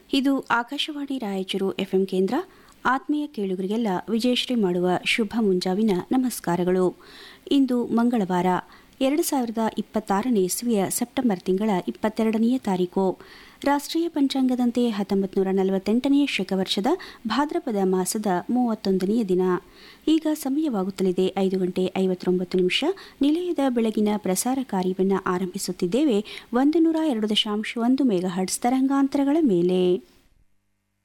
ಇದು ಆಕಾಶವಾಣಿ ರಾಯಚೂರು ಎಫ್ಎಂ ಕೇಂದ್ರ ಆತ್ಮೀಯ ಕೇಳುಗರಿಗೆಲ್ಲ ವಿಜಯಶ್ರೀ ಮಾಡುವ ಶುಭ ಮುಂಜಾವಿನ ನಮಸ್ಕಾರಗಳು ಇಂದು ಮಂಗಳವಾರ ಎರಡು ಸಾವಿರದ ಇಪ್ಪತ್ತಾರನೇ ಇಸ್ವಿಯ ಸೆಪ್ಟೆಂಬರ್ ತಿಂಗಳ ಇಪ್ಪತ್ತೆರಡನೆಯ ತಾರೀಕು ರಾಷ್ಟ್ರೀಯ ಪಂಚಾಂಗದಂತೆ ಹತ್ತೊಂಬತ್ತು ನೂರ ನಲವತ್ತೆಂಟನೆಯ ಶಕವರ್ಷದ ಭಾದ್ರಪದ ಮಾಸದ ಮೂವತ್ತೊಂದನೆಯ ದಿನ ಈಗ ಸಮಯವಾಗುತ್ತಲಿದೆ ಐದು ಗಂಟೆ ಐವತ್ತೊಂಬತ್ತು ನಿಮಿಷ ನಿಲಯದ ಬೆಳಗಿನ ಪ್ರಸಾರ ಕಾರ್ಯವನ್ನು ಆರಂಭಿಸುತ್ತಿದ್ದೇವೆ ಒಂದು ನೂರ ಎರಡು ದಶಾಂಶ ಒಂದು ಮೆಗಾಹರ್ಟ್ಸ್ ತರಂಗಾಂತರಗಳ ಮೇಲೆ